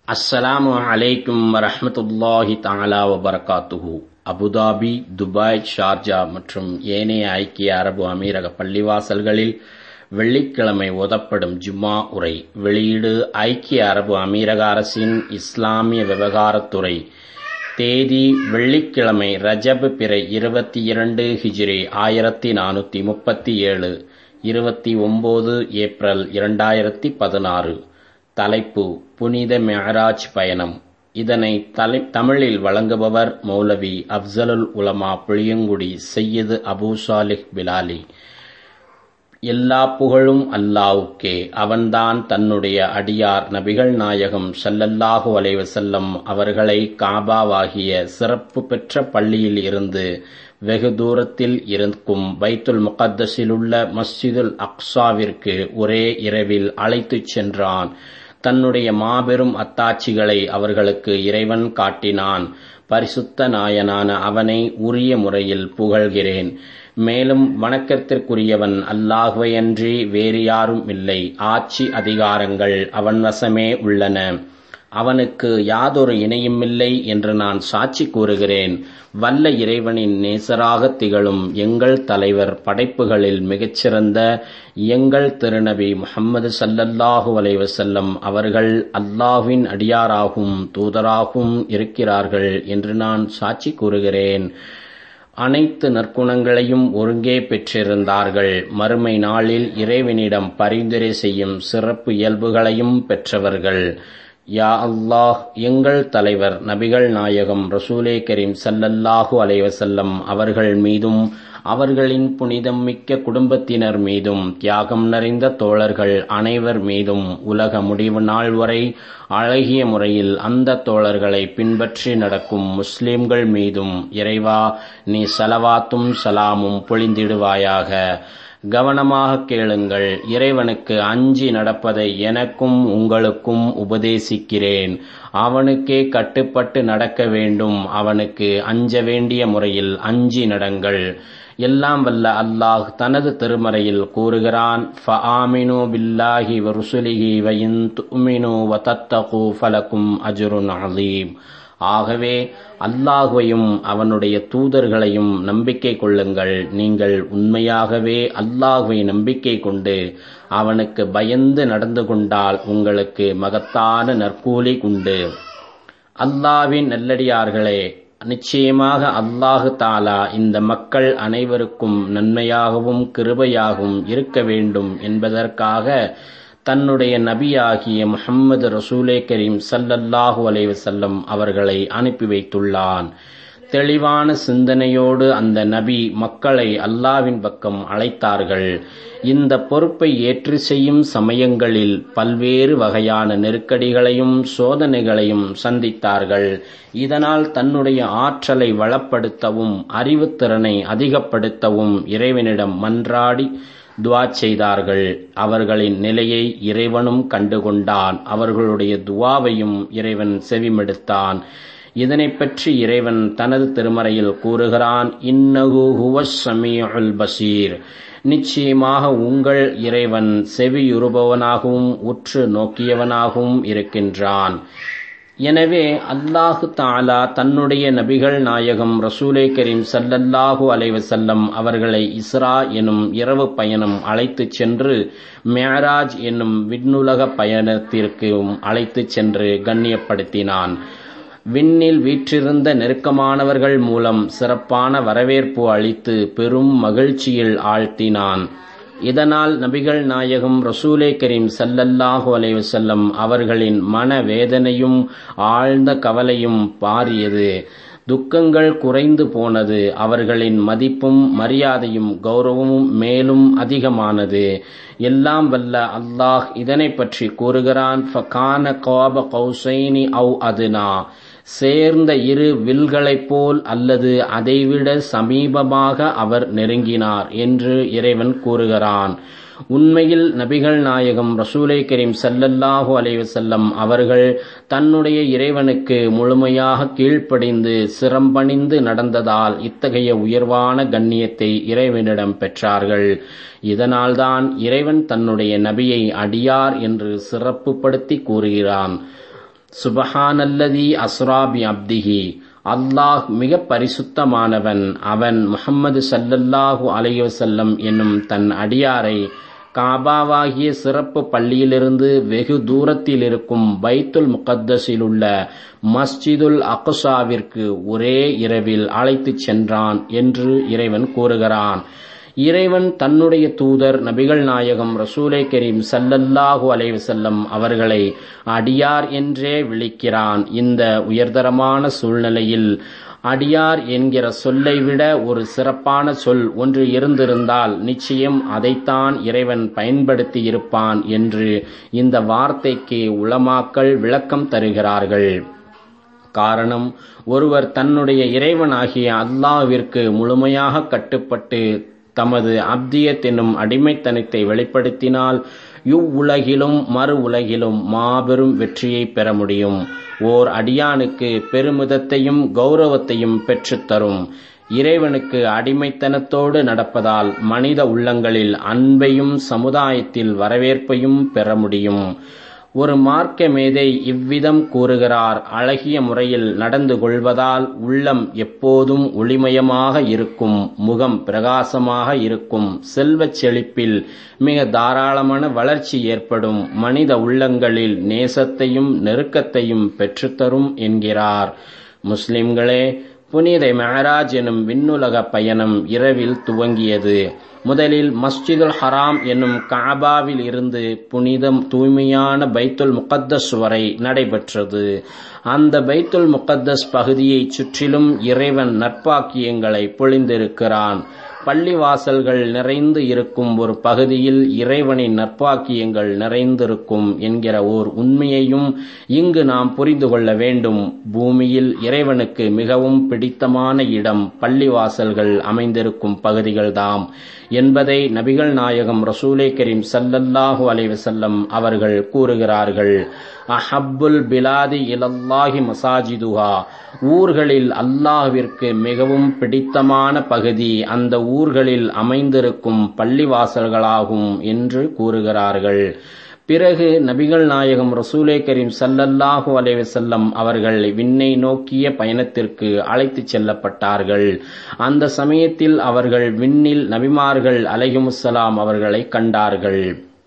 அஸ்ஸலாமு அலைக்கும் வரஹ்மத்துல்லாஹி தஆலா வபரகாத்துஹு அபுதாபி துபாய் ஷார்ஜா மற்றும் ஏனைய ஐக்கிய அரபு அமீரக பள்ளிவாசல்களில் வெள்ளிக்கிழமை ஓதப்படும் ஜும்மா உரை வெளியீடு ஐக்கிய அரபு அமீரக அரசின் இஸ்லாமிய விவகாரத்துறை தேதி வெள்ளிக்கிழமை ரஜப் பிறை இருபத்தி இரண்டு ஹிஜ்ரி ஆயிரத்தி நானூத்தி முப்பத்தி ஏழு இருபத்தி ஒன்பது ஏப்ரல் இரண்டாயிரத்தி பதினாறு தலைப்பு புனித மெஹராஜ் பயணம் இதனை தலை தமிழில் வழங்குபவர் மௌலவி அப்சலுல் உலமா புளியங்குடி செய்யது அபூ சாலிஹ் பிலாலி எல்லா புகழும் அல்லாவுக்கே அவன்தான் தன்னுடைய அடியார் நபிகள் நாயகம் ஸல்லல்லாஹு அலைஹி வஸல்லம் அவர்களை காபாவாகிய சிறப்பு பெற்ற பள்ளியில் இருந்து வெகு தூரத்தில் இருக்கும் பைத்துல் முகத்தஸிலுள்ள மஸ்ஜிதுல் அக்ஸாவிற்கு ஒரே இரவில் அழைத்துச் சென்றான் தன்னுடைய மாபெரும் அத்தாட்சிகளை அவர்களுக்கு இறைவன் காட்டினான் பரிசுத்த நாயனான அவனை உரிய முறையில் புகழ்கிறேன் மேலும் வணக்கத்திற்குரியவன் அல்லாஹுவையன்றி வேறு யாரும் இல்லை ஆட்சி அதிகாரங்கள் அவன் வசமே உள்ளன அவனுக்கு யாதொரு இணையுமில்லை என்று நான் சாட்சி கூறுகிறேன் வல்ல இறைவனின் நேசராக திகழும் எங்கள் தலைவர் படைப்புகளில் மிகச்சிறந்த எங்கள் திருநபி முகம்மது சல்லல்லாஹு அலைவசல்லம் அவர்கள் அல்லாஹ்வின் அடியாராகவும் தூதராகவும் இருக்கிறார்கள் என்று நான் சாட்சி கூறுகிறேன் அனைத்து நற்குணங்களையும் ஒருங்கே பெற்றிருந்தார்கள் மறுமை நாளில் இறைவனிடம் பரிந்துரை செய்யும் சிறப்பு இயல்புகளையும் பெற்றவர்கள் யா அல்லாஹ் எங்கள் தலைவர் நபிகள் நாயகம் ரசூலே கரீம் சல்லல்லாஹு அலைவசல்லம் அவர்கள் மீதும் அவர்களின் புனிதம் மிக்க குடும்பத்தினர் மீதும் தியாகம் நிறைந்த தோழர்கள் அனைவர் மீதும் உலக முடிவு நாள் வரை அழகிய முறையில் அந்த தோழர்களை பின்பற்றி நடக்கும் முஸ்லிம்கள் மீதும் இறைவா நீ சலவாத்தும் சலாமும் பொழிந்திடுவாயாக கவனமாக கேளுங்கள் இறைவனுக்கு அஞ்சி நடப்பதை எனக்கும் உங்களுக்கும் உபதேசிக்கிறேன் அவனுக்கே கட்டுப்பட்டு நடக்க வேண்டும் அவனுக்கு அஞ்ச வேண்டிய முறையில் அஞ்சி நடங்கள் எல்லாம் வல்ல அல்லாஹ் தனது திருமறையில் கூறுகிறான் ஃபஆமினு பில்லாஹி வ ருசுலிஹி வ இன் துமினு வ தத்தகு ஃபலக்கும் அஜ்ருன் அலீம் ஆகவே அல்லாஹுவையும் அவனுடைய தூதர்களையும் நம்பிக்கை கொள்ளுங்கள் நீங்கள் உண்மையாகவே அல்லாஹுவை நம்பிக்கை கொண்டு அவனுக்கு பயந்து நடந்து கொண்டால் உங்களுக்கு மகத்தான நற்கூலி உண்டு அல்லாவின் நல்லடியார்களே நிச்சயமாக அல்லாஹு தாலா இந்த மக்கள் அனைவருக்கும் நன்மையாகவும் கிருபையாகவும் இருக்க வேண்டும் என்பதற்காக தன்னுடைய நபியாகிய முஹம்மது ரசூலே கரீம் சல்லல்லாஹு அலைவசல்லம் அவர்களை அனுப்பி வைத்துள்ளான் தெளிவான சிந்தனையோடு அந்த நபி மக்களை அல்லாவின் பக்கம் அழைத்தார்கள் இந்த பொறுப்பை ஏற்று செய்யும் சமயங்களில் பல்வேறு வகையான நெருக்கடிகளையும் சோதனைகளையும் சந்தித்தார்கள் இதனால் தன்னுடைய ஆற்றலை வளப்படுத்தவும் அறிவுத்திறனை அதிகப்படுத்தவும் இறைவனிடம் மன்றாடி துவா செய்தார்கள் அவர்களின் நிலையை இறைவனும் கண்டுகொண்டான் அவர்களுடைய துவாவையும் இறைவன் செவிமெடுத்தான் இதனை பற்றி இறைவன் தனது திருமறையில் கூறுகிறான் இன்னகு ஹுவஸ் சமீஉல் பசீர் நிச்சயமாக உங்கள் இறைவன் செவியுறுபவனாகவும் உற்று நோக்கியவனாகவும் இருக்கின்றான் எனவே அல்லாஹு தாலா தன்னுடைய நபிகள் நாயகம் ரசூலே கரீம் சல்லல்லாஹு அலைவசல்லம் அவர்களை இஸ்ரா எனும் இரவு பயணம் அழைத்துச் சென்று மேராஜ் என்னும் விண்ணுலக பயணத்திற்கும் அழைத்துச் சென்று கண்ணியப்படுத்தினான் விண்ணில் வீற்றிருந்த நெருக்கமானவர்கள் மூலம் சிறப்பான வரவேற்பு அளித்து பெரும் மகிழ்ச்சியில் ஆழ்த்தினான் இதனால் நபிகள் நாயகம் ரசூலே கரீம் சல்லல்லாஹு அலைவசல்லம் அவர்களின் மன வேதனையும் ஆழ்ந்த கவலையும் பாரியது துக்கங்கள் குறைந்து போனது அவர்களின் மதிப்பும் மரியாதையும் கௌரவமும் மேலும் அதிகமானது எல்லாம் வல்ல அல்லாஹ் இதனை பற்றி கூறுகிறான் ஃபகான காப கௌசைனி அவு அதுனா சேர்ந்த இரு வில்களைப் போல் அல்லது அதைவிட சமீபமாக அவர் நெருங்கினார் என்று இறைவன் கூறுகிறான் உண்மையில் நபிகள் நாயகம் ரசூலை கரீம் சல்லல்லாஹு அலைவசல்லம் அவர்கள் தன்னுடைய இறைவனுக்கு முழுமையாக கீழ்ப்படிந்து சிரம்பணிந்து நடந்ததால் இத்தகைய உயர்வான கண்ணியத்தை இறைவனிடம் பெற்றார்கள் இதனால்தான் இறைவன் தன்னுடைய நபியை அடியார் என்று சிறப்புப்படுத்தி கூறுகிறான் சுபஹானல்லதி அஸ்ராபி அப்திஹி அல்லாஹ் மிக பரிசுத்தமானவன் அவன் முஹம்மது சல்லல்லாஹு அலைஹி வஸல்லம் என்னும் தன் அடியாரை காபாவாகிய சிறப்பு பள்ளியிலிருந்து வெகு தூரத்தில் இருக்கும் பைத்துல் முகத்தஸில் உள்ள மஸ்ஜிதுல் அக்சாவிற்கு ஒரே இரவில் அழைத்துச் சென்றான் என்று இறைவன் கூறுகிறான் இறைவன் தன்னுடைய தூதர் நபிகள் நாயகம் ரசூலை கரீம் சல்லல்லாஹு அலைவசல்லம் அவர்களை அடியார் என்றே விழிக்கிறான் இந்த உயர்தரமான சூழ்நிலையில் அடியார் என்கிற சொல்லை விட ஒரு சிறப்பான சொல் ஒன்று இருந்திருந்தால் நிச்சயம் அதைத்தான் இறைவன் பயன்படுத்தி இருப்பான் என்று இந்த வார்த்தைக்கு உளமாக்கல் விளக்கம் தருகிறார்கள் காரணம் ஒருவர் தன்னுடைய இறைவனாகிய அல்லாவிற்கு முழுமையாக கட்டுப்பட்டு தமது அப்தியத் என்னும் அடிமைத்தனத்தை வெளிப்படுத்தினால் இவ்வுலகிலும் மறு உலகிலும் மாபெரும் வெற்றியை பெற முடியும் ஓர் அடியானுக்கு பெருமிதத்தையும் கௌரவத்தையும் பெற்றுத்தரும் இறைவனுக்கு அடிமைத்தனத்தோடு நடப்பதால் மனித உள்ளங்களில் அன்பையும் சமுதாயத்தில் வரவேற்பையும் பெற முடியும் ஒரு மார்க்க மேதை இவ்விதம் கூறுகிறார் அழகிய முறையில் நடந்து கொள்வதால் உள்ளம் எப்போதும் ஒளிமயமாக இருக்கும் முகம் பிரகாசமாக இருக்கும் செல்வச் செழிப்பில் மிக தாராளமான வளர்ச்சி ஏற்படும் மனித உள்ளங்களில் நேசத்தையும் நெருக்கத்தையும் பெற்றுத்தரும் என்கிறார் முஸ்லிம்களே புனித மெஹராஜ் எனும் விண்ணுலக பயணம் இரவில் துவங்கியது முதலில் மஸ்ஜிதுல் ஹராம் என்னும் காபாவில் இருந்து புனிதம் தூய்மையான பைத்துல் முகத்தஸ் வரை நடைபெற்றது அந்த பைத்துல் முகத்தஸ் பகுதியைச் சுற்றிலும் இறைவன் நற்பாக்கியங்களை பொழிந்திருக்கிறான் பள்ளிவாசல்கள் நிறைந்து இருக்கும் ஒரு பகுதியில் இறைவனின் நற்பாக்கியங்கள் நிறைந்திருக்கும் என்கிற ஓர் உண்மையையும் இங்கு நாம் புரிந்து கொள்ள வேண்டும் பூமியில் இறைவனுக்கு மிகவும் பிடித்தமான இடம் பள்ளிவாசல்கள் அமைந்திருக்கும் பகுதிகள்தாம் என்பதை நபிகள் நாயகம் ரசூலே கரீம் சல்லல்லாஹு அலைவசல்லம் அவர்கள் கூறுகிறார்கள் அஹப்புல் பிலாதி இலல்லாஹி மசாஜிதுஹா ஊர்களில் அல்லாஹ்விற்கு மிகவும் பிடித்தமான பகுதி அந்த ஊர்களில் அமைந்திருக்கும் பள்ளிவாசல்களாகும் என்று கூறுகிறார்கள் பிறகு நபிகள் நாயகம் ரசூலே கரீம் சல்லல்லாஹு அலைவசல்லம் அவர்கள் விண்ணை நோக்கிய பயணத்திற்கு அழைத்துச் செல்லப்பட்டார்கள் அந்த சமயத்தில் அவர்கள் விண்ணில் நபிமார்கள் அலைஹிமுசலாம் அவர்களை கண்டார்கள்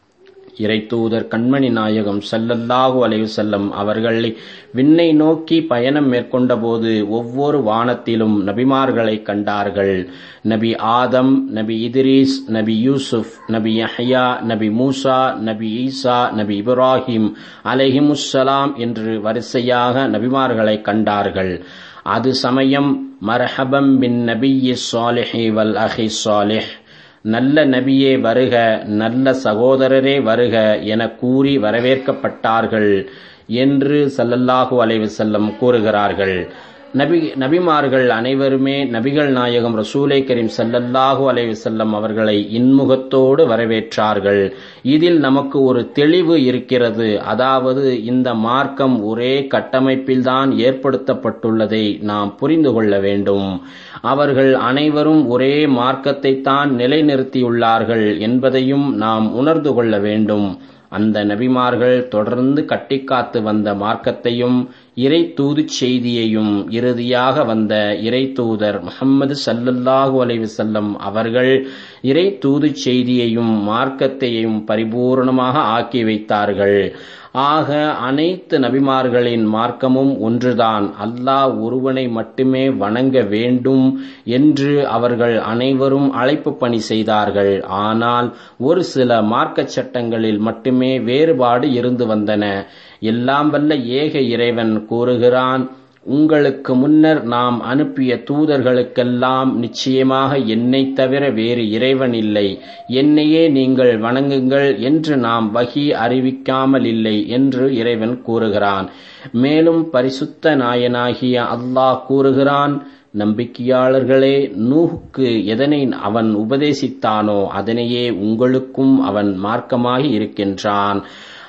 இறைத்தூதர் கண்மணி நாயகம் சல்லல்லாஹு அலையுசல்லம் அவர்களை விண்ணை நோக்கி பயணம் மேற்கொண்டபோது ஒவ்வொரு வானத்திலும் நபிமார்களை கண்டார்கள் நபி ஆதம் நபி இதிரீஸ் நபி யூசுப் நபி யஹ்யா நபி மூசா நபி ஈசா நபி இப்ராஹிம் அலைஹிமுஸ்ஸலாம் என்று வரிசையாக நபிமார்களை கண்டார்கள் அது சமயம் மர்ஹபம் பின் நபியி சாலிஹி வல் அஹி சாலிஹ் நல்ல நபியே வருக நல்ல சகோதரரே வருக என கூறி வரவேற்கப்பட்டார்கள் என்று சல்லல்லாஹு அலைவசல்லம் கூறுகிறார்கள் நபி நபிமார்கள் அனைவருமே நபிகள் நாயகம் ரசூலை கரீம் சல்லல்லாஹு அலைவசல்லம் அவர்களை இன்முகத்தோடு வரவேற்றார்கள் இதில் நமக்கு ஒரு தெளிவு இருக்கிறது அதாவது இந்த மார்க்கம் ஒரே கட்டமைப்பில்தான் ஏற்படுத்தப்பட்டுள்ளதை நாம் புரிந்து கொள்ள வேண்டும் அவர்கள் அனைவரும் ஒரே மார்க்கத்தை தான் நிலைநிறுத்தியுள்ளார்கள் என்பதையும் நாம் உணர்ந்து கொள்ள வேண்டும் அந்த நபிமார்கள் தொடர்ந்து கட்டிக்காத்து வந்த மார்க்கத்தையும் இறை தூது செய்தியையும் இறுதியாக வந்த இறை தூதர் முகமது சல்லல்லாஹு அலைவசல்லம் அவர்கள் இறை தூது செய்தியையும் மார்க்கத்தையும் பரிபூர்ணமாக ஆக்கி வைத்தார்கள் ஆக அனைத்து நபிமார்களின் மார்க்கமும் ஒன்றுதான் அல்லாஹ் ஒருவனை மட்டுமே வணங்க வேண்டும் என்று அவர்கள் அனைவரும் அழைப்பு பணி செய்தார்கள் ஆனால் ஒரு சில மார்க்க சட்டங்களில் மட்டுமே வேறுபாடு இருந்து வந்தன எல்லாம் வல்ல ஏக இறைவன் கூறுகிறான் உங்களுக்கு முன்னர் நாம் அனுப்பிய தூதர்களுக்கெல்லாம் நிச்சயமாக என்னை தவிர வேறு இறைவன் இல்லை என்னையே நீங்கள் வணங்குங்கள் என்று நாம் வகி அறிவிக்காமல் இல்லை என்று இறைவன் கூறுகிறான் மேலும் பரிசுத்த நாயனாகிய அல்லாஹ் கூறுகிறான் நம்பிக்கையாளர்களே நூஹுக்கு எதனை அவன் உபதேசித்தானோ அதனையே உங்களுக்கும் அவன் மார்க்கமாகி இருக்கின்றான்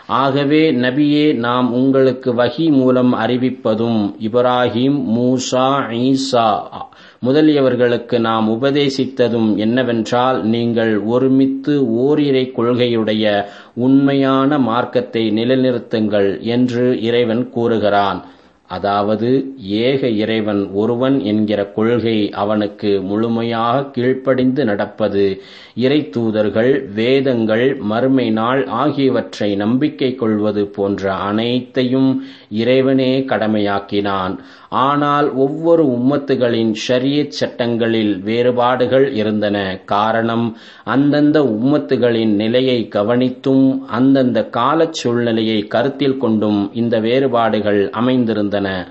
ஆகவே நபியே நாம் உங்களுக்கு வகி மூலம் அறிவிப்பதும் இப்ராஹிம் மூசா ஈசா முதலியவர்களுக்கு நாம் உபதேசித்ததும் என்னவென்றால் நீங்கள் ஒருமித்து ஓரிரை கொள்கையுடைய உண்மையான மார்க்கத்தை நிலைநிறுத்துங்கள் என்று இறைவன் கூறுகிறான் அதாவது ஏக இறைவன் ஒருவன் என்கிற கொள்கை அவனுக்கு முழுமையாக கீழ்ப்படிந்து நடப்பது இறை தூதர்கள் வேதங்கள் மறுமை நாள் ஆகியவற்றை நம்பிக்கை கொள்வது போன்ற அனைத்தையும் இறைவனே கடமையாக்கினான் ஆனால் ஒவ்வொரு உம்மத்துகளின் ஷரியத் சட்டங்களில் வேறுபாடுகள் இருந்தன காரணம் அந்தந்த உம்மத்துகளின் நிலையை கவனித்தும் அந்தந்த காலச் சூழ்நிலையை கருத்தில் கொண்டும் இந்த வேறுபாடுகள் அமைந்திருந்தன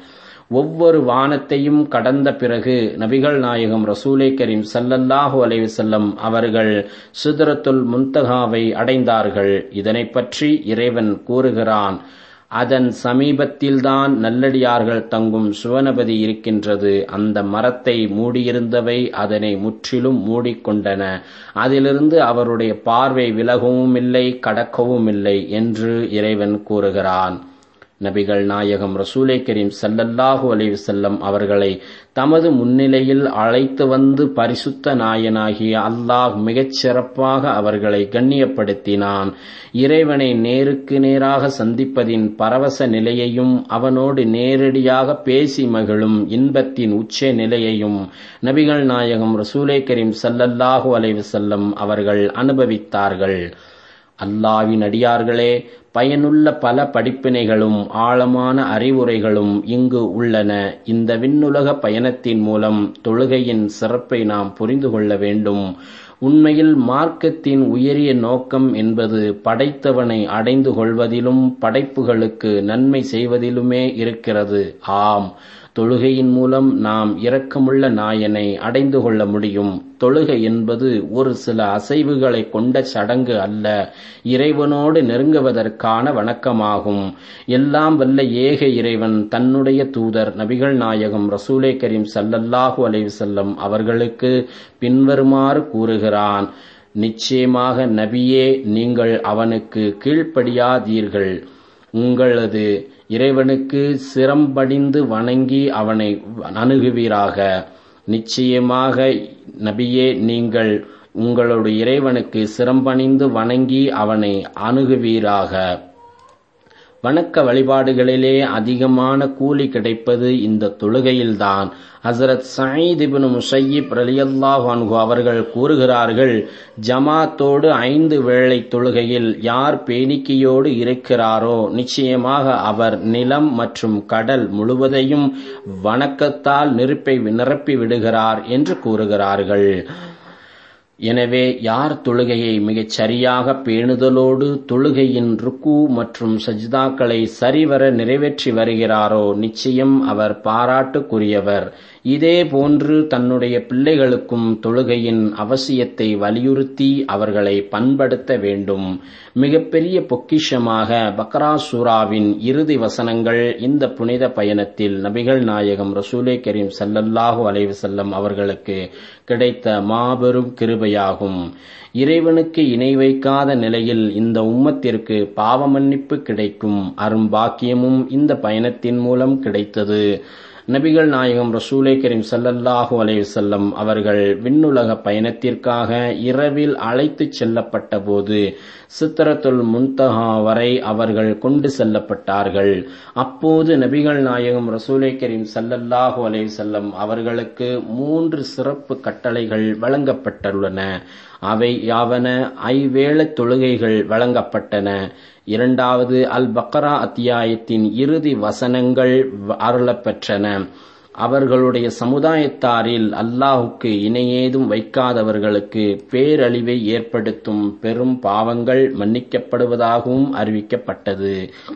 ஒவ்வொரு வானத்தையும் கடந்த பிறகு நபிகள் நாயகம் ரசூலை கரீம் சல்லல்லாஹு அலைவசல்லம் அவர்கள் சுதரத்துல் முந்தகாவை அடைந்தார்கள் இதனை பற்றி இறைவன் கூறுகிறான் அதன் சமீபத்தில்தான் நல்லடியார்கள் தங்கும் சுவனபதி இருக்கின்றது அந்த மரத்தை மூடியிருந்தவை அதனை முற்றிலும் மூடிக்கொண்டன அதிலிருந்து அவருடைய பார்வை விலகவும் இல்லை கடக்கவும் இல்லை என்று இறைவன் கூறுகிறான் நபிகள் நாயகம் ரசூலை கரீம் சல்லல்லாஹு அலைவசல்லம் அவர்களை தமது முன்னிலையில் அழைத்து வந்து பரிசுத்த நாயனாகிய அல்லாஹ் மிகச் சிறப்பாக அவர்களை கண்ணியப்படுத்தினான் இறைவனை நேருக்கு நேராக சந்திப்பதின் பரவச நிலையையும் அவனோடு நேரடியாக பேசி மகிழும் இன்பத்தின் உச்ச நிலையையும் நபிகள் நாயகம் ரசூலை கரீம் சல்லல்லாஹு அலைவசல்லம் அவர்கள் அனுபவித்தார்கள் அல்லாவின் அடியார்களே பயனுள்ள பல படிப்பினைகளும் ஆழமான அறிவுரைகளும் இங்கு உள்ளன இந்த விண்ணுலக பயணத்தின் மூலம் தொழுகையின் சிறப்பை நாம் புரிந்து கொள்ள வேண்டும் உண்மையில் மார்க்கத்தின் உயரிய நோக்கம் என்பது படைத்தவனை அடைந்து கொள்வதிலும் படைப்புகளுக்கு நன்மை செய்வதிலுமே இருக்கிறது ஆம் தொழுகையின் மூலம் நாம் இரக்கமுள்ள நாயனை அடைந்து கொள்ள முடியும் தொழுகை என்பது ஒரு சில அசைவுகளை கொண்ட சடங்கு அல்ல இறைவனோடு நெருங்குவதற்கான வணக்கமாகும் எல்லாம் வல்ல ஏக இறைவன் தன்னுடைய தூதர் நபிகள் நாயகம் ரசூலே கரீம் சல்லல்லாஹு அலைவசல்லம் அவர்களுக்கு பின்வருமாறு கூறுகிறான் நிச்சயமாக நபியே நீங்கள் அவனுக்கு கீழ்ப்படியாதீர்கள் உங்களது இறைவனுக்கு சிரம்படிந்து வணங்கி அவனை அணுகுவீராக நிச்சயமாக நபியே நீங்கள் உங்களுடைய இறைவனுக்கு சிரம்பணிந்து வணங்கி அவனை அணுகுவீராக வணக்க வழிபாடுகளிலே அதிகமான கூலி கிடைப்பது இந்த தொழுகையில்தான் ஹசரத் சயீத் இபின் முசையீப் ரலியல்லாஹு அன்ஹு அவர்கள் கூறுகிறார்கள் ஜமாத்தோடு ஐந்து வேளை தொழுகையில் யார் பேணிக்கையோடு இருக்கிறாரோ நிச்சயமாக அவர் நிலம் மற்றும் கடல் முழுவதையும் வணக்கத்தால் நெருப்பை நிரப்பி விடுகிறார் என்று கூறுகிறார்கள் எனவே யார் தொழுகையை மிகச் சரியாக பேணுதலோடு தொழுகையின் ருக்கு மற்றும் சஜ்தாக்களை சரிவர நிறைவேற்றி வருகிறாரோ நிச்சயம் அவர் பாராட்டுக்குரியவர் இதே போன்று தன்னுடைய பிள்ளைகளுக்கும் தொழுகையின் அவசியத்தை வலியுறுத்தி அவர்களை பண்படுத்த வேண்டும் மிகப்பெரிய பொக்கிஷமாக பக்ரா சூராவின் இறுதி வசனங்கள் இந்த புனித பயணத்தில் நபிகள் நாயகம் ரசூலே கரீம் சல்லல்லாஹு அலைவசல்லம் அவர்களுக்கு கிடைத்த மாபெரும் கிருபையாகும் இறைவனுக்கு இணை வைக்காத நிலையில் இந்த உம்மத்திற்கு பாவ மன்னிப்பு கிடைக்கும் அரும்பாக்கியமும் இந்த பயணத்தின் மூலம் கிடைத்தது நபிகள் நாயகம் ரசூலே கரீம் சல்லல்லாஹூ அலைவசல்லம் அவர்கள் விண்ணுலக பயணத்திற்காக இரவில் அழைத்துச் செல்லப்பட்ட போது சித்திரத்துல் முன்தஹா வரை அவர்கள் கொண்டு செல்லப்பட்டார்கள் அப்போது நபிகள் நாயகம் ரசூலே கரீம் சல்லல்லாஹூ அலைவசல்லம் அவர்களுக்கு மூன்று சிறப்பு கட்டளைகள் வழங்கப்பட்டுள்ளன அவை யாவன ஐவேள தொழுகைகள் வழங்கப்பட்டன இரண்டாவது அல் பக்ரா அத்தியாயத்தின் இறுதி வசனங்கள் அருளப்பெற்றன அவர்களுடைய சமுதாயத்தாரில் அல்லாஹுக்கு இணையேதும் வைக்காதவர்களுக்கு பேரழிவை ஏற்படுத்தும் பெரும் பாவங்கள் மன்னிக்கப்படுவதாகவும் அறிவிக்கப்பட்டது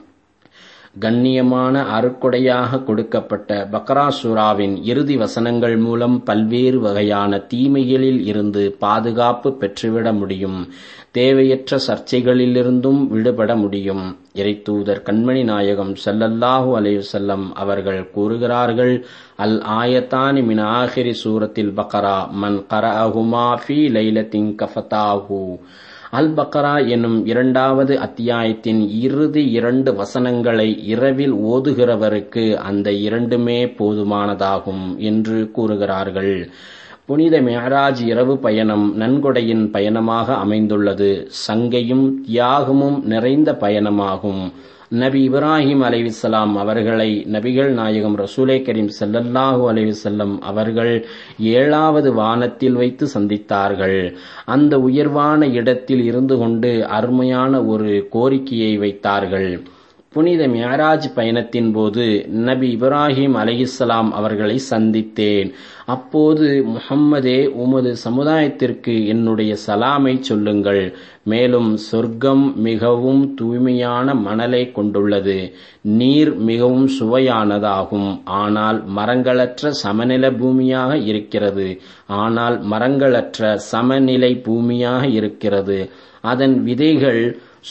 கண்ணியமான அருக்கொடையாக கொடுக்கப்பட்ட பக்ரா சூராவின் இறுதி வசனங்கள் மூலம் பல்வேறு வகையான தீமைகளில் இருந்து பாதுகாப்பு பெற்றுவிட முடியும் தேவையற்ற சர்ச்சைகளிலிருந்தும் விடுபட முடியும் இறைத்தூதர் கண்மணி நாயகம் சல்லல்லாஹூ அலையுசல்லம் அவர்கள் கூறுகிறார்கள் அல் ஆயத்தானி மின் ஆஹிரி சூரத்தில் பக்ரா மன் கரஅஹுமா ஃபி லைலத்தின் கஃபதாஹு அல் பக்ரா என்னும் இரண்டாவது அத்தியாயத்தின் இறுதி இரண்டு வசனங்களை இரவில் ஓதுகிறவருக்கு அந்த இரண்டுமே போதுமானதாகும் என்று கூறுகிறார்கள் புனித மெஹராஜ் இரவு பயணம் நன்கொடையின் பயணமாக அமைந்துள்ளது சங்கையும் தியாகமும் நிறைந்த பயணமாகும் நபி இப்ராஹிம் அலைவிசலாம் அவர்களை நபிகள் நாயகம் ரசூலே கரீம் செல்லல்லாஹு அலைவிசல்லம் அவர்கள் ஏழாவது வானத்தில் வைத்து சந்தித்தார்கள் அந்த உயர்வான இடத்தில் இருந்து கொண்டு அருமையான ஒரு கோரிக்கையை வைத்தார்கள் புனித மியாராஜ் பயணத்தின் போது நபி இப்ராஹிம் அலிஹிஸ்லாம் அவர்களை சந்தித்தேன் அப்போது முஹம்மதே உமது சமுதாயத்திற்கு என்னுடைய சலாமை சொல்லுங்கள் மேலும் சொர்க்கம் மிகவும் தூய்மையான மணலை கொண்டுள்ளது நீர் மிகவும் சுவையானதாகும் ஆனால் மரங்களற்ற சமநில பூமியாக இருக்கிறது ஆனால் மரங்களற்ற சமநிலை பூமியாக இருக்கிறது அதன் விதைகள்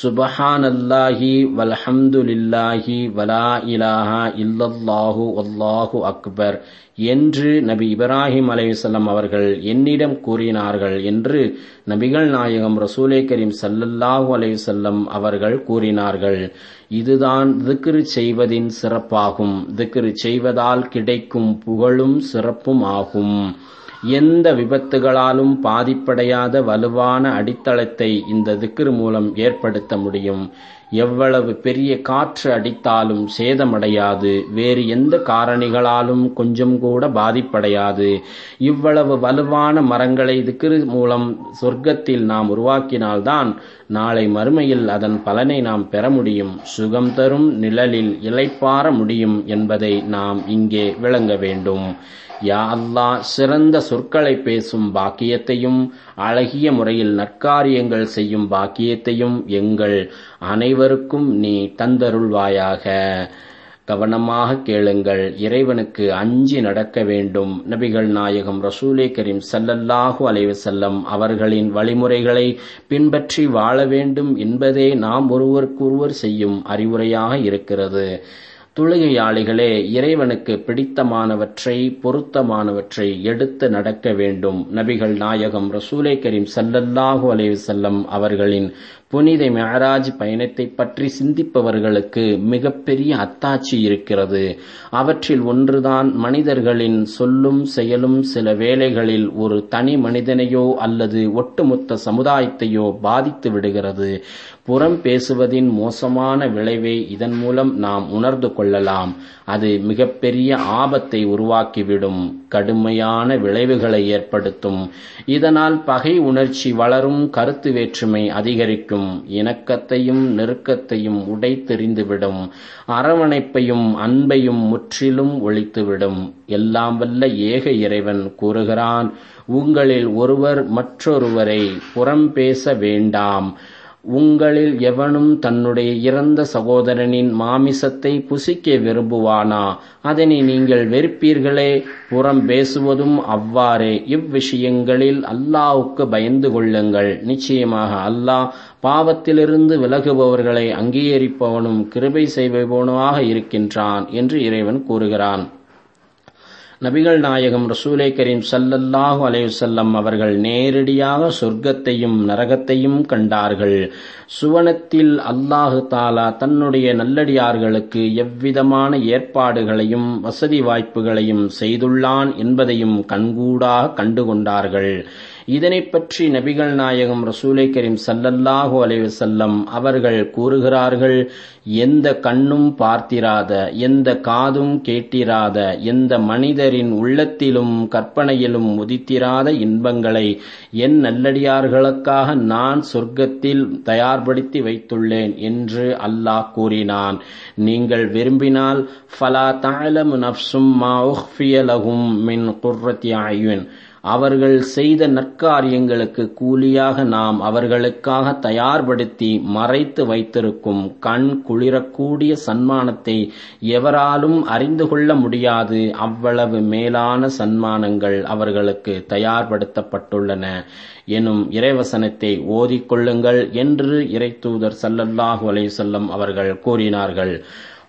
சுபஹானல்லாஹி வல்ஹம்துலில்லாஹி வலா இலாஹா இல்லல்லாஹு வல்லாஹு அக்பர் என்று நபி இப்ராஹிம் அலையுசல்லம் அவர்கள் என்னிடம் கூறினார்கள் என்று நபிகள் நாயகம் ரசூலே கரீம் சல்லல்லாஹு அலையுசல்லம் அவர்கள் கூறினார்கள் இதுதான் திக்ரு செய்வதின் சிறப்பாகும் திக்ரு செய்வதால் கிடைக்கும் புகழும் சிறப்பும் ஆகும் எந்த விபத்துகளாலும் பாதிப்படையாத வலுவான அடித்தளத்தை இந்த திக்ரு மூலம் ஏற்படுத்த முடியும் எவ்வளவு பெரிய காற்று அடித்தாலும் சேதமடையாது வேறு எந்த காரணிகளாலும் கொஞ்சம் கூட பாதிப்படையாது இவ்வளவு வலுவான மரங்களை திக்ரு மூலம் சொர்க்கத்தில் நாம் உருவாக்கினால்தான் நாளை மறுமையில் அதன் பலனை நாம் பெற முடியும் சுகம் தரும் நிழலில் இளைப்பாற முடியும் என்பதை நாம் இங்கே விளங்க வேண்டும் யா அல்லா சிறந்த சொற்களை பேசும் பாக்கியத்தையும் அழகிய முறையில் நற்காரியங்கள் செய்யும் பாக்கியத்தையும் எங்கள் அனைவருக்கும் நீ தந்தருள்வாயாக கவனமாக கேளுங்கள் இறைவனுக்கு அஞ்சி நடக்க வேண்டும் நபிகள் நாயகம் ரசூலே கரீம் சல்லல்லாஹு அலைவசல்லம் அவர்களின் வழிமுறைகளை பின்பற்றி வாழ வேண்டும் என்பதே நாம் ஒருவருக்கொருவர் செய்யும் அறிவுரையாக இருக்கிறது தொழுகையாளிகளே இறைவனுக்கு பிடித்தமானவற்றை பொருத்தமானவற்றை எடுத்து நடக்க வேண்டும் நபிகள் நாயகம் ரசூலே கரீம் சல்லல்லாஹு அலைவசல்லம் அவர்களின் புனித மெஹராஜ் பயணத்தை பற்றி சிந்திப்பவர்களுக்கு மிகப்பெரிய அத்தாட்சி இருக்கிறது அவற்றில் ஒன்றுதான் மனிதர்களின் சொல்லும் செயலும் சில வேளைகளில் ஒரு தனி மனிதனையோ அல்லது ஒட்டுமொத்த சமுதாயத்தையோ பாதித்து விடுகிறது புறம் பேசுவதின் மோசமான விளைவை இதன் மூலம் நாம் உணர்ந்து கொள்ளலாம் அது மிகப்பெரிய ஆபத்தை உருவாக்கிவிடும் கடுமையான விளைவுகளை ஏற்படுத்தும் இதனால் பகை உணர்ச்சி வளரும் கருத்து வேற்றுமை அதிகரிக்கும் இணக்கத்தையும் நெருக்கத்தையும் உடைத்தெறிந்துவிடும் அரவணைப்பையும் அன்பையும் முற்றிலும் ஒழித்துவிடும் எல்லாம் வல்ல ஏக இறைவன் கூறுகிறான் உங்களில் ஒருவர் மற்றொருவரை புறம் பேச வேண்டாம் உங்களில் எவனும் தன்னுடைய இறந்த சகோதரனின் மாமிசத்தை புசிக்க விரும்புவானா அதனை நீங்கள் வெறுப்பீர்களே புறம் பேசுவதும் அவ்வாறே இவ்விஷயங்களில் அல்லாவுக்கு பயந்து கொள்ளுங்கள் நிச்சயமாக அல்லாஹ் பாவத்திலிருந்து விலகுபவர்களை அங்கீகரிப்பவனும் கிருபை செய்பவனுமாக இருக்கின்றான் என்று இறைவன் கூறுகிறான் நபிகள் நாயகம் ரசூலே கரீம் சல்லல்லாஹு அலையுசல்லம் அவர்கள் நேரடியாக சொர்க்கத்தையும் நரகத்தையும் கண்டார்கள் சுவனத்தில் அல்லாஹு தாலா தன்னுடைய நல்லடியார்களுக்கு எவ்விதமான ஏற்பாடுகளையும் வசதி வாய்ப்புகளையும் செய்துள்ளான் என்பதையும் கண்கூடாக கண்டுகொண்டார்கள் இதனை பற்றி நபிகள் நாயகம் ரசூலை கரீம் சல்லல்லாஹு அலைவசல்லம் அவர்கள் கூறுகிறார்கள் எந்த கண்ணும் பார்த்திராத எந்த காதும் கேட்டிராத எந்த மனிதரின் உள்ளத்திலும் கற்பனையிலும் உதித்திராத இன்பங்களை என் நல்லடியார்களுக்காக நான் சொர்க்கத்தில் தயார்படுத்தி வைத்துள்ளேன் என்று அல்லாஹ் கூறினான் நீங்கள் விரும்பினால் ஃபலா தாலமு நப்சும் மா உஹ்ஃபியலகும் மின் குர்ரத்தி ஆயுன் அவர்கள் செய்த நற்காரியங்களுக்கு கூலியாக நாம் அவர்களுக்காக தயார்படுத்தி மறைத்து வைத்திருக்கும் கண் குளிரக்கூடிய சன்மானத்தை எவராலும் அறிந்து கொள்ள முடியாது அவ்வளவு மேலான சன்மானங்கள் அவர்களுக்கு தயார்படுத்தப்பட்டுள்ளன எனும் இறைவசனத்தை ஓதிக்கொள்ளுங்கள் என்று இறைத்தூதர் சல்லல்லாஹு அலையுசல்லம் அவர்கள் கூறினார்கள்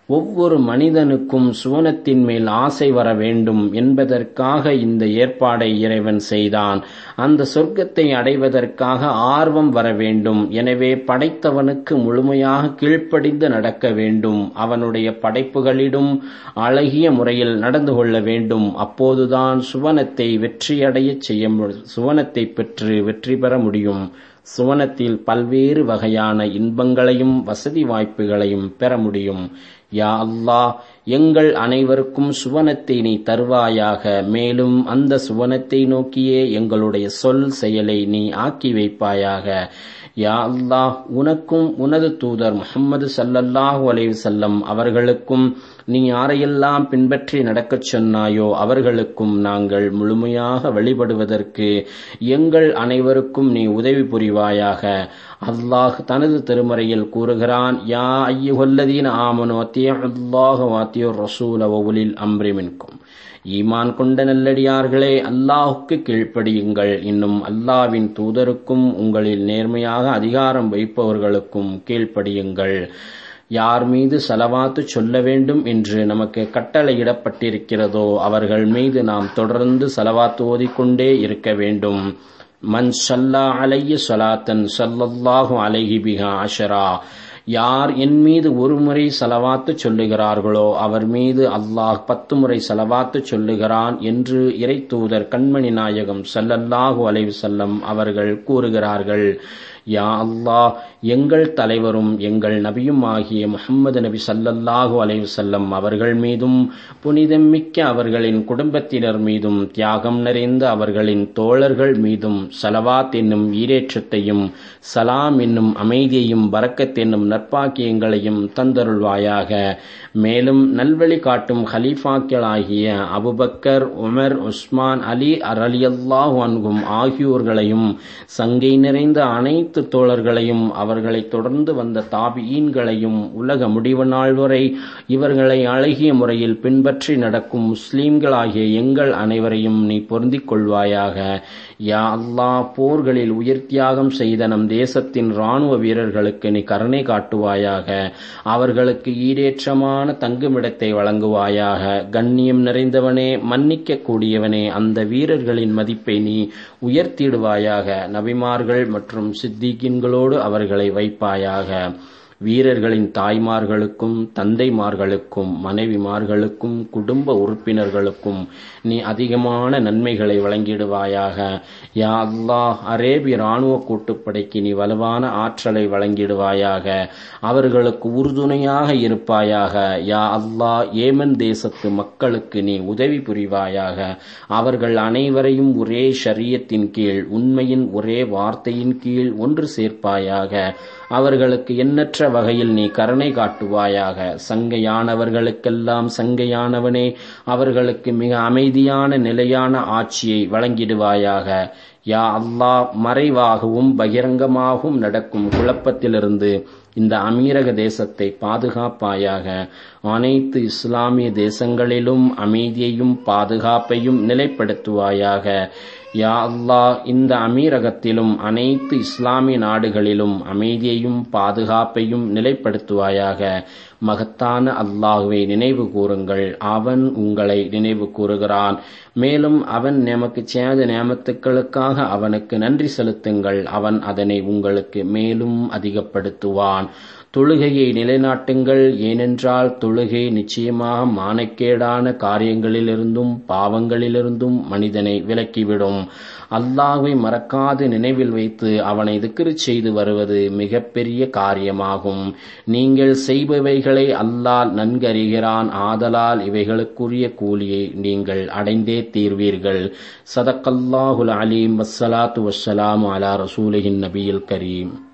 ஒவ்வொரு மனிதனுக்கும் சுவனத்தின் மேல் ஆசை வர வேண்டும் என்பதற்காக இந்த ஏற்பாடை இறைவன் செய்தான் அந்த சொர்க்கத்தை அடைவதற்காக ஆர்வம் வர வேண்டும் எனவே படைத்தவனுக்கு முழுமையாக கீழ்ப்படிந்து நடக்க வேண்டும் அவனுடைய படைப்புகளிடம் அழகிய முறையில் நடந்து கொள்ள வேண்டும் அப்போதுதான் சுவனத்தை வெற்றியடைய செய்ய சுவனத்தை பெற்று வெற்றி பெற முடியும் சுவனத்தில் பல்வேறு வகையான இன்பங்களையும் வசதி வாய்ப்புகளையும் பெற முடியும் யா அல்லாஹ் எங்கள் அனைவருக்கும் சுவனத்தை நீ தருவாயாக மேலும் அந்த சுவனத்தை நோக்கியே எங்களுடைய சொல் செயலை நீ ஆக்கி வைப்பாயாக யா அல்லாஹ் உனக்கும் உனது தூதர் முகமது சல்லல்லாஹு அலைஹி செல்லம் அவர்களுக்கும் நீ யாரையெல்லாம் பின்பற்றி நடக்கச் சொன்னாயோ அவர்களுக்கும் நாங்கள் முழுமையாக வழிபடுவதற்கு எங்கள் அனைவருக்கும் நீ உதவி புரிவாயாக அல்லாஹ் தனது திருமறையில் கூறுகிறான் யா ஐயுகல்லதீன ஆமனோ அல்லாஹ் வாத்தியோர் ரசூல ஒலில் அம்ரிமின்கும் ஈமான் கொண்ட நல்லடியார்களே அல்லாஹுக்கு கீழ்ப்படியுங்கள் இன்னும் அல்லாவின் தூதருக்கும் உங்களில் நேர்மையாக அதிகாரம் வைப்பவர்களுக்கும் கீழ்ப்படியுங்கள் யார் மீது சலவாத்து சொல்ல வேண்டும் என்று நமக்கு கட்டளையிடப்பட்டிருக்கிறதோ அவர்கள் மீது நாம் தொடர்ந்து சலவாத்து ஓதிக்கொண்டே இருக்க வேண்டும் மன் சல்லா அலைய சலாத்தன் சல்லல்லாஹு அலைஹி பிஹா அஷரா யார் என் மீது ஒரு முறை சலவாத்து சொல்லுகிறார்களோ அவர் மீது அல்லாஹ் பத்து முறை சலவாத்து சொல்லுகிறான் என்று இறை தூதர் கண்மணி நாயகம் சல்லல்லாஹு அலைவு செல்லம் அவர்கள் கூறுகிறார்கள் யா அல்லாஹ் எங்கள் தலைவரும் எங்கள் நபியும் ஆகிய முகம்மது நபி சல்லல்லாஹு அலைவு செல்லம் அவர்கள் மீதும் புனிதம் மிக்க அவர்களின் குடும்பத்தினர் மீதும் தியாகம் நிறைந்த அவர்களின் தோழர்கள் மீதும் சலவாத் என்னும் ஈரேற்றத்தையும் சலாம் என்னும் அமைதியையும் பரக்கத் என்னும் நற்பாக்கியங்களையும் தந்தருள்வாயாக மேலும் நல்வழி காட்டும் ஹலீஃபாக்களாகிய அபுபக்கர் உமர் உஸ்மான் அலி அரலியல்லாஹு அன்கும் ஆகியோர்களையும் சங்கை நிறைந்த அனைத்து தோழர்களையும் அவர்களை தொடர்ந்து வந்த தாபியீன்களையும் உலக முடிவு நாள் வரை இவர்களை அழகிய முறையில் பின்பற்றி நடக்கும் முஸ்லீம்களாகிய எங்கள் அனைவரையும் நீ பொருந்திக் கொள்வாயாக யா அல்லாஹ் போர்களில் உயிர் தியாகம் செய்த நம் தேசத்தின் ராணுவ வீரர்களுக்கு நீ கருணை காட்டுவாயாக அவர்களுக்கு ஈடேற்றமான தங்குமிடத்தை வழங்குவாயாக கண்ணியம் நிறைந்தவனே மன்னிக்க கூடியவனே அந்த வீரர்களின் மதிப்பை நீ உயர்த்திடுவாயாக நபிமார்கள் மற்றும் சித்திகின்களோடு அவர்களை வைப்பாயாக வீரர்களின் தாய்மார்களுக்கும் தந்தைமார்களுக்கும் மனைவிமார்களுக்கும் குடும்ப உறுப்பினர்களுக்கும் நீ அதிகமான நன்மைகளை வழங்கிடுவாயாக யா அல்லாஹ் அரேபிய இராணுவ கூட்டுப்படைக்கு நீ வலுவான ஆற்றலை வழங்கிடுவாயாக அவர்களுக்கு உறுதுணையாக இருப்பாயாக யா அல்லாஹ் ஏமன் தேசத்து மக்களுக்கு நீ உதவி புரிவாயாக அவர்கள் அனைவரையும் ஒரே ஷரியத்தின் கீழ் உண்மையின் ஒரே வார்த்தையின் கீழ் ஒன்று சேர்ப்பாயாக அவர்களுக்கு எண்ணற்ற வகையில் நீ கருணை காட்டுவாயாக சங்கையானவர்களுக்கெல்லாம் சங்கையானவனே அவர்களுக்கு மிக அமைதியான நிலையான ஆட்சியை வழங்கிடுவாயாக யா அல்லாஹ் மறைவாகவும் பகிரங்கமாகவும் நடக்கும் குழப்பத்திலிருந்து இந்த அமீரக தேசத்தை பாதுகாப்பாயாக அனைத்து இஸ்லாமிய தேசங்களிலும் அமைதியையும் பாதுகாப்பையும் நிலைப்படுத்துவாயாக யா அல்லாஹ் இந்த அமீரகத்திலும் அனைத்து இஸ்லாமிய நாடுகளிலும் அமைதியையும் பாதுகாப்பையும் நிலைப்படுத்துவாயாக மகத்தான அல்லாஹுவை நினைவு கூறுங்கள் அவன் உங்களை நினைவு கூறுகிறான் மேலும் அவன் நமக்கு செய்த நியமத்துக்களுக்காக அவனுக்கு நன்றி செலுத்துங்கள் அவன் அதனை உங்களுக்கு மேலும் அதிகப்படுத்துவான் தொழுகையை நிலைநாட்டுங்கள் ஏனென்றால் தொழுகை நிச்சயமாக மானக்கேடான காரியங்களிலிருந்தும் பாவங்களிலிருந்தும் மனிதனை விலக்கிவிடும் அல்லாஹ்வை மறக்காது நினைவில் வைத்து அவனை திக்ரு செய்து வருவது மிகப்பெரிய காரியமாகும் நீங்கள் செய்பவைகளை அல்லாஹ் நன்கறிகிறான் ஆதலால் இவைகளுக்குரிய கூலியை நீங்கள் அடைந்தே தீர்வீர்கள் சதக்கல்லாஹுல் அலீம் வஸ்ஸலாத்து வஸ்ஸலாமு அலா ரசூலின் நபியில் கரீம்